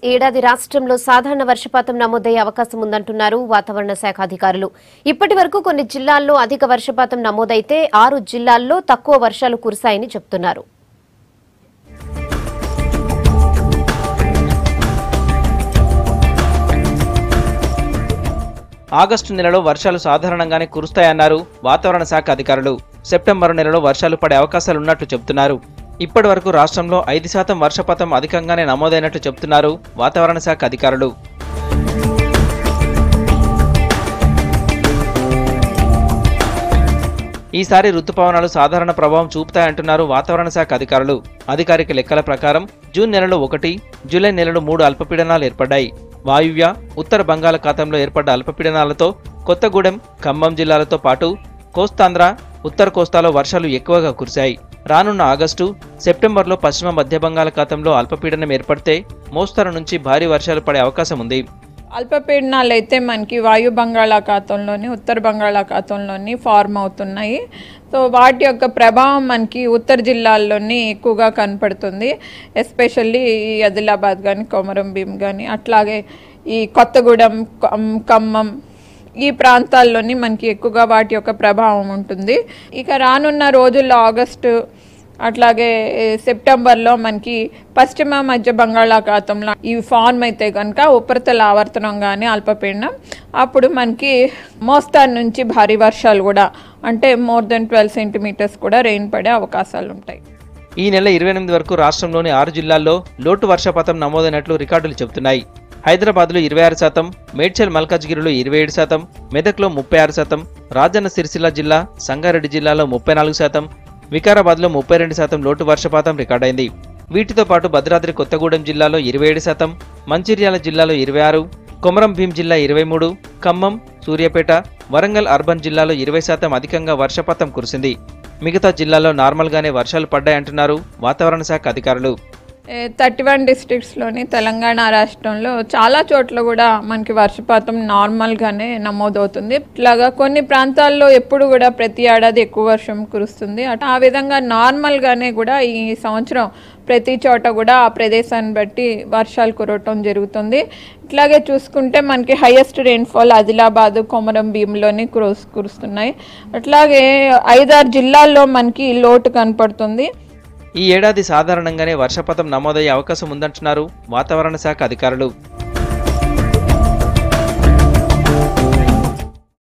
ఏడాది రాష్ట్రంలో సాధారణ వర్షపాతం నమోదయ్యే అవకాశం ఉందంటున్నారు వాతావరణ శాఖ అధికారులు ఇప్పటి వరకు కొన్ని జిల్లాల్లో అధిక వర్షపాతం నమోదైతే ఆరు జిల్లాల్లో తక్కువ వర్షాలు కురిశాయని చెబుతున్నారు ఆగస్టు నెలలో వర్షాలు సాధారణంగానే కురుస్తాయన్నారు వాతావరణ శాఖ అధికారులు సెప్టెంబర్ నెలలో వర్షాలు పడే అవకాశాలున్నట్లు చెబుతున్నారు ఇప్పటి వరకు రాష్ట్రంలో ఐదు శాతం వర్షపాతం అధికంగానే నమోదైనట్లు చెబుతున్నారు వాతావరణ శాఖ అధికారులు ఈసారి రుతుపవనాలు సాధారణ ప్రభావం చూపుతాయంటున్నారు వాతావరణ శాఖ అధికారులు అధికారిక లెక్కల ప్రకారం జూన్ నెలలో ఒకటి జూలై నెలలో మూడు అల్పపీడనాలు ఏర్పడ్డాయి వాయువ్య ఉత్తర బంగాళాఖాతంలో ఏర్పడ్డ అల్పపీడనాలతో కొత్తగూడెం ఖమ్మం జిల్లాలతో పాటు కోస్తాంధ్ర ఉత్తర కోస్తాలో వర్షాలు ఎక్కువగా కురిశాయి రానున్న ఆగస్టు సెప్టెంబర్లో పశ్చిమ మధ్య బంగాళాఖాతంలో అల్పపీడనం ఏర్పడితే మోస్తరు నుంచి భారీ వర్షాలు పడే అవకాశం ఉంది అల్పపీడనాలు అయితే మనకి వాయు బంగాళాఖాతంలోని ఉత్తర బంగాళాఖాతంలోని ఫార్మ్ అవుతున్నాయి సో వాటి యొక్క ప్రభావం మనకి ఉత్తర జిల్లాల్లోని ఎక్కువగా కనపడుతుంది ఎస్పెషల్లీ ఈ ఆదిలాబాద్ కానీ కొమరం భీం కానీ అట్లాగే ఈ కొత్తగూడెం కమ్- ఖమ్మం ఈ ప్రాంతాల్లోని మనకి ఎక్కువగా వాటి యొక్క ప్రభావం ఉంటుంది ఇక రానున్న రోజుల్లో ఆగస్టు అట్లాగే ఏ, సెప్టెంబర్లో మనకి పశ్చిమ మధ్య బంగాళాఖాతంలో ఇవి ఫార్మ్ అయితే కనుక ఉపరితల ఆవర్తనం కానీ అల్పపీడనం అప్పుడు మనకి మోస్తారు నుంచి భారీ వర్షాలు కూడా అంటే మోర్ దెన్ ట్వెల్వ్ సెంటీమీటర్స్ కూడా రెయిన్ పడే అవకాశాలు ఉంటాయి ఈ నెల ఇరవై ఎనిమిది వరకు రాష్ట్రంలోని ఆరు జిల్లాల్లో లోటు వర్షపాతం నమోదైనట్లు రికార్డులు చెబుతున్నాయి హైదరాబాద్లో ఇరవై ఆరు శాతం మేడ్చల్ మల్కాజ్గిరిలో ఇరవై ఏడు శాతం మెదక్లో ముప్పై ఆరు శాతం రాజన్న సిరిసిల్ల జిల్లా సంగారెడ్డి జిల్లాలో ముప్పై నాలుగు శాతం వికారాబాద్లో ముప్పై రెండు శాతం లోటు వర్షపాతం రికార్డైంది వీటితో పాటు భద్రాద్రి కొత్తగూడెం జిల్లాలో ఇరవై ఏడు శాతం మంచిర్యాల జిల్లాలో ఇరవై ఆరు కొమరం భీం జిల్లా ఇరవై మూడు ఖమ్మం సూర్యాపేట వరంగల్ అర్బన్ జిల్లాలో ఇరవై శాతం అధికంగా వర్షపాతం కురిసింది మిగతా జిల్లాల్లో నార్మల్గానే వర్షాలు పడ్డాయంటున్నారు వాతావరణ శాఖ అధికారులు థర్టీ వన్ డిస్ట్రిక్ట్స్లోని తెలంగాణ రాష్ట్రంలో చాలా చోట్ల కూడా మనకి వర్షపాతం నార్మల్గానే నమోదవుతుంది ఇట్లాగా కొన్ని ప్రాంతాల్లో ఎప్పుడు కూడా ప్రతి ఏడాది ఎక్కువ వర్షం కురుస్తుంది అట్- ఆ విధంగా నార్మల్గానే కూడా ఈ సంవత్సరం ప్రతి చోట కూడా ఆ ప్రదేశాన్ని బట్టి వర్షాలు కురవటం జరుగుతుంది ఇట్లాగే చూసుకుంటే మనకి హైయెస్ట్ రెయిన్ఫాల్ ఆదిలాబాద్ కొమరం భీంలోని కురుస్ కురుస్తున్నాయి అట్లాగే ఐదారు జిల్లాల్లో మనకి లోటు కనపడుతుంది ఈ ఏడాది సాధారణంగానే వర్షపాతం నమోదయ్యే అవకాశం ఉందంటున్నారు వాతావరణ శాఖ అధికారులు